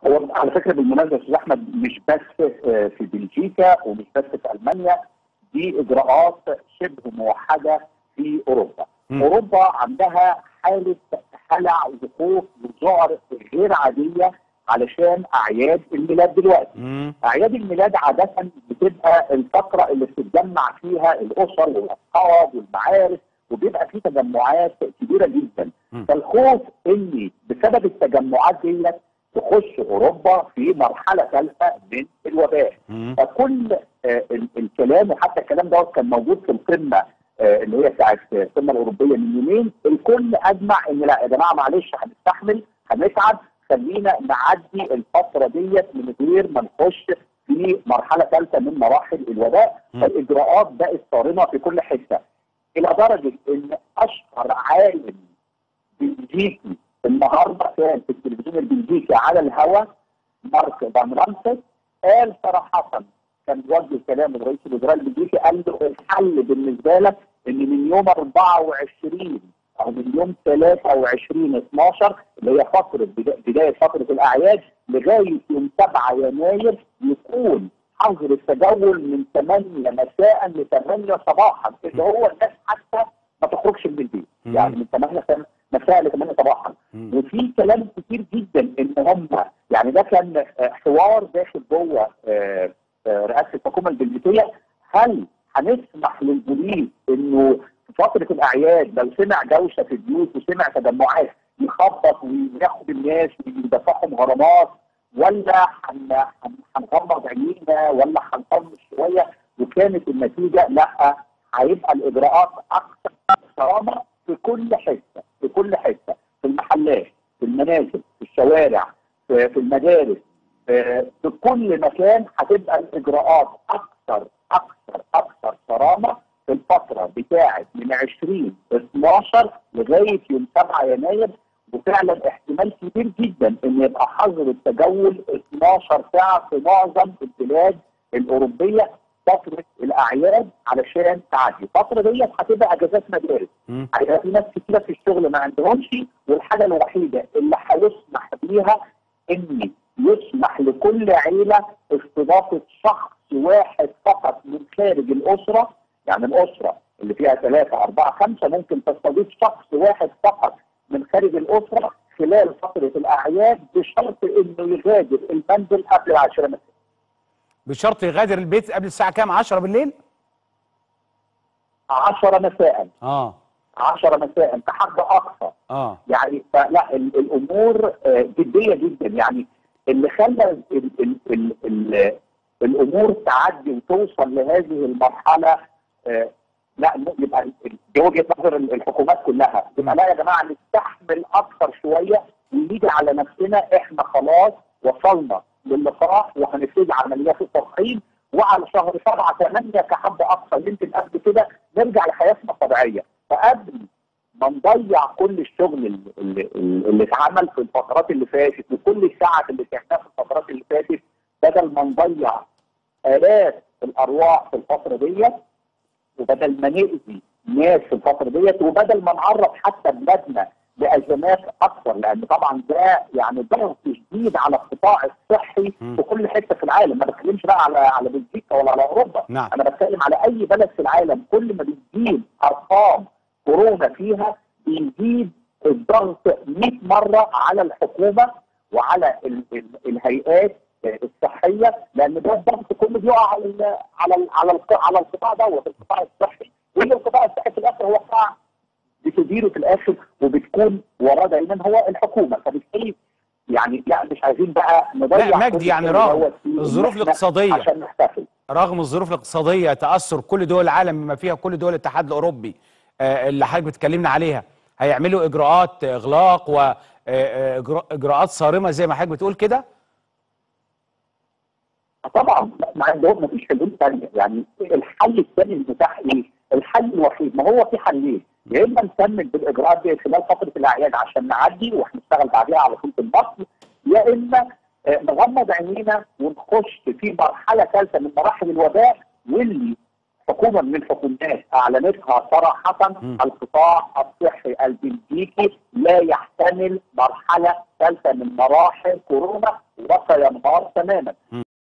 هو على فكره بالمناسبه استاذ احمد مش بس آه، في بلجيكا ومش بس في المانيا دي اجراءات شبه موحده في اوروبا. مم. اوروبا عندها حاله هلع وخوف وذعر غير عاديه علشان اعياد الميلاد دلوقتي. مم. اعياد الميلاد عاده بتبقى الفتره اللي بتتجمع فيها الاسر والاصحاب والمعارف وبيبقى في تجمعات كبيره جدا مم. فالخوف ان بسبب التجمعات ديت تخش اوروبا في مرحله ثالثه من الوباء مم. فكل آه، ال- الكلام وحتى الكلام دوت كان موجود في القمه آه، اللي هي بتاعت القمه الاوروبيه من يومين الكل اجمع ان لا يا جماعه معلش هنستحمل هنتعب خلينا نعدي الفتره ديت من غير ما نخش في مرحله ثالثه من مراحل الوباء م. فالاجراءات بقت صارمه في كل حته الى درجه ان اشهر عالم بلجيكي النهارده كان في التلفزيون البلجيكي على الهواء مارك فان رامسس قال صراحه كان وجه كلام الرئيس الوزراء البلجيكي قال له الحل بالنسبه لك ان من يوم 24 او من يوم 23 12 اللي هي فتره بدا- بدايه فتره الاعياد لغايه يوم 7 يناير يكون حظر التجول من 8 مساء ل 8 صباحا اللي هو الناس حتى ما تخرجش من البيت مم. يعني من 8 مساء ل 8 صباحا مم. وفي كلام كتير جدا ان هم يعني ده كان آه، حوار داخل جوه آه، آه، رئاسه الحكومه البلجيكيه هل هنسمح للبوليس انه في فتره الاعياد لو سمع دوشه في البيوت وسمع تجمعات يخبط وياخد الناس ويدفعهم غرامات ولا هن- هن- هنغمض عينينا ولا هنطنش شويه وكانت النتيجه لا هيبقى الاجراءات اكثر صرامه في كل حته في كل حته في المحلات في المنازل في الشوارع في, في المدارس في, في كل مكان هتبقى الاجراءات اكثر اكثر اكثر صرامه في الفتره بتاعه من 20 12 لغايه يوم 7 يناير وفعلا احتمال كبير جدا ان يبقى حظر التجول 12 ساعه في معظم البلاد الاوروبيه فتره الاعياد علشان تعدي الفتره ديت هتبقى اجازات مدارس مم. هيبقى في ناس كتيره في الشغل ما عندهمش والحاجه الوحيده اللي هيسمح بيها ان يسمح لكل عيله استضافه شخص واحد فقط من خارج الاسره يعني الاسره اللي فيها ثلاثه اربعه خمسه ممكن تستضيف شخص واحد فقط من خارج الاسره خلال فتره الاعياد بشرط انه يغادر المنزل قبل العاشره مساء بشرط يغادر البيت قبل الساعه كام 10 بالليل 10 مساء اه 10 مساء كحد اقصى اه يعني فلا ال- الامور آه، جديه جدا يعني اللي خلى ال ال ال ال الامور تعدي وتوصل لهذه المرحله آه، لا م- يبقى ال- ال- دي وجهه نظر ال- الحكومات كلها يبقى لا يا جماعه نستحمل اكثر شويه ونيجي على نفسنا احنا خلاص وصلنا للقاح وهنبتدي عمليات التضخيم وعلى شهر 7 8 كحد اقصى يمكن قبل كده نرجع لحياتنا الطبيعيه فقبل ما نضيع كل الشغل اللي, اللي, اللي اتعمل في الفترات اللي فاتت وكل الساعة اللي تعبناها في الفترات اللي فاتت بدل ما نضيع آلاف الأرواح في الفترة ديت وبدل ما نأذي ناس في الفترة ديت وبدل ما نعرض حتى بلادنا لأزمات أكثر لأن طبعا ده يعني ضغط شديد على القطاع الصحي مم. في كل حتة في العالم ما بتكلمش بقى على على بلجيكا ولا على أوروبا نعم. أنا بتكلم على أي بلد في العالم كل ما بتزيد أرقام كورونا فيها بيزيد الضغط 100 مره على الحكومه وعلى ال ال الهيئات الصحيه لان ده الضغط كله بيقع على ال على ال على ال على القطاع دوت القطاع الصحي واللي القطاع الصحي في الاخر هو قطاع بتديره في الاخر وبتكون وراه دايما هو الحكومه فبالتالي يعني لا مش عايزين بقى نضيع لا، مجدي، كل يعني اللي رغم دوت فيه الظروف إن إحنا الاقتصادية. عشان نحتفل رغم الظروف الاقتصاديه تاثر كل دول العالم بما فيها كل دول الاتحاد الاوروبي آه، اللي حضرتك بتكلمنا عليها هيعملوا اجراءات اغلاق واجراءات صارمه زي ما حضرتك بتقول كده طبعا ما عندهم ما فيش حلول ثانيه يعني الحل الثاني المتاح ايه؟ الحل الوحيد ما هو في حلين يا اما نكمل بالاجراءات دي خلال فتره الاعياد عشان نعدي وهنشتغل بعديها على طول في البطن يا اما آه، نغمض عينينا ونخش في مرحله ثالثه من مراحل الوباء واللي حكومه من الحكومات اعلنتها صراحه م. القطاع الصحي البلجيكي لا يحتمل مرحله ثالثه من مراحل كورونا وسينهار تماما